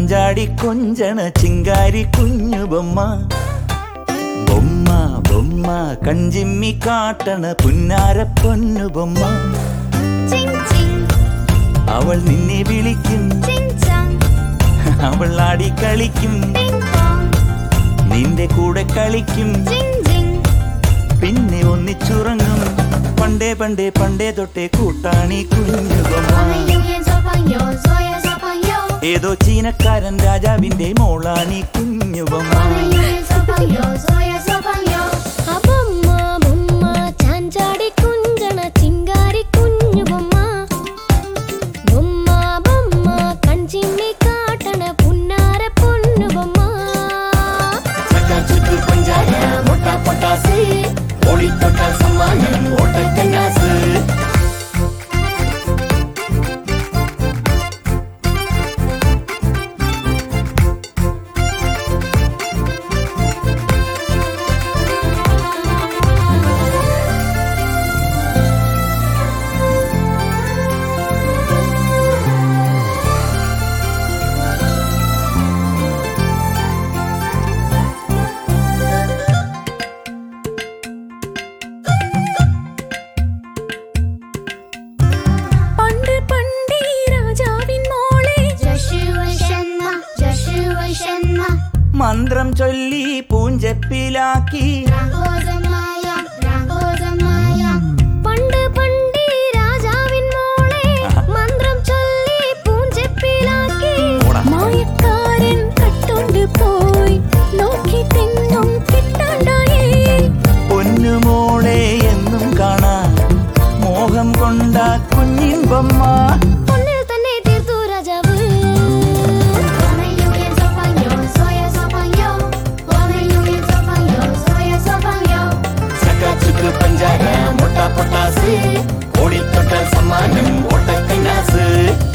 ചാഞ്ചാടി കൊഞ്ചണ ചിങ്കാരി കുഞ്ഞു ബൊമ്മ ബൊമ്മ ബൊമ്മ കഞ്ചിമ്മി കാട്ടണ പുന്നാര പൊന്നു ബൊമ്മ ചിങ് ചിങ് അവൾ നിന്നെ വിളിക്കും ചിങ് ചാങ് അവൾ ആടി കളിക്കും ടിങ് ടോങ് നിന്റെ കൂടെ കളിക്കും ജിങ് ജിങ് പിന്നെ ഒന്നിച്ചുറങ്ങും പണ്ടേ പണ്ടേ പണ്ടേ തൊട്ടേ കൂട്ടാണി കുഞ്ഞു ബൊമ്മ 我们永远做朋友，做呀做朋友。 ഏതോ ചീനക്കാരൻ രാജാവിന്റെ മോളാണി കുഞ്ഞു ബൊമ്മ 我们永远做朋友，做呀做朋友。 അബമ്മ ബൊമ്മ ചാഞ്ചാടി കുഞ്ചണ ചിങ്കാരി കുഞ്ഞു ബൊമ്മ ബൊമ്മ ബൊമ്മ കഞ്ചിമ്മി കാട്ടണ പുന്നാര പൊന്നു ബൊമ്മ ചുറ്റു പഞ്ചാര മുട്ട പൊട്ടാസ് ഓടിത്തൊട്ടാൽ സമ്മാനം ഓട്ടക്കന്നാസ് പണ്ട് പണ്ടേ രാജാവിൻ മോളെ 这是为什么？这是为什么？ മന്ത്രം ചൊല്ലി പൂഞ്ചപ്പിലാക്കി 然后怎么样？然后怎么样？ പണ്ട് പണ്ടേ രാജാവിൻ മോളെ മന്ത്രം ചൊല്ലി പൂഞ്ചെപ്പിലാക്കി മായക്കാരൻ കട്ടോണ്ട് പോയി നോക്കി തെങ്ങും കിട്ടാണ്ടായേ പൊന്നുമോളെ എന്നും കാണാൻ മോഹം കൊണ്ട കുഞ്ഞിൻ ബൊമ്മ പൊന്നിൽ തന്നെ തീർത്തു രാജാവ് 我们永远做朋友，做呀做朋友。我们永远做朋友，做呀做朋友。 ചുറ്റു പഞ്ചാര മുട്ട പൊട്ടാസ് ഓടിത്തൊട്ടാൽ സമ്മാനം ഓട്ടക്കന്നാസ്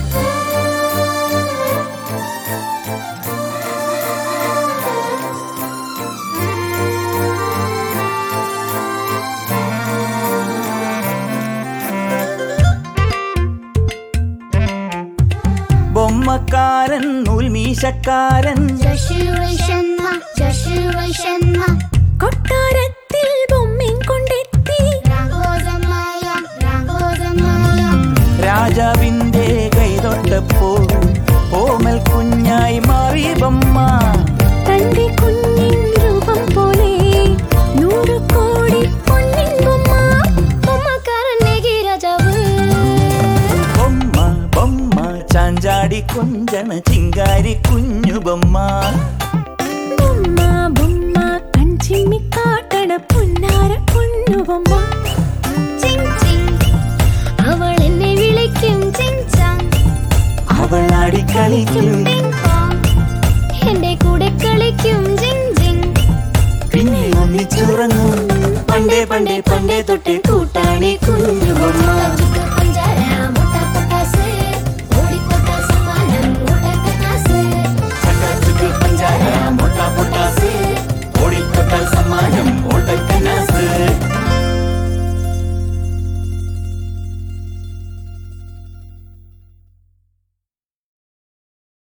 ബൊമ്മക്കാരൻ നൂൽമീശക്കാരൻ 这是为什么？这是为什么？ കൊട്ടാരത്തിൽ ബൊമ്മയും കൊണ്ടെത്തി 然后怎么样？然后怎么样？ രാജാവിന്റെ കൈതൊട്ടപ്പോൾ ഓമൽ കുഞ്ഞായി മാറി ബൊമ്മ തന്റെ കുഞ്ഞിൻ രൂപം പോലെ നൂറ് കോടി പൊന്നിൻ ബൊമ്മ ബൊമ്മക്കാരൻ നേകി രാജാവ് ബൊമ്മ ബൊമ്മ ചാഞ്ചാടി കൊഞ്ചണ ചിങ്കാരി കുഞ്ഞു ബൊമ്മ ബൊമ്മ ബൊമ്മ കഞ്ചിമ്മി കാട്ടണ പുന്നാര പൊന്നു ബൊമ്മ ചിങ് ചിങ് അവൾ എന്നെ വിളിക്കും ചിങ് ചാങ് അവൾ ആടി കളിക്കും ടിങ്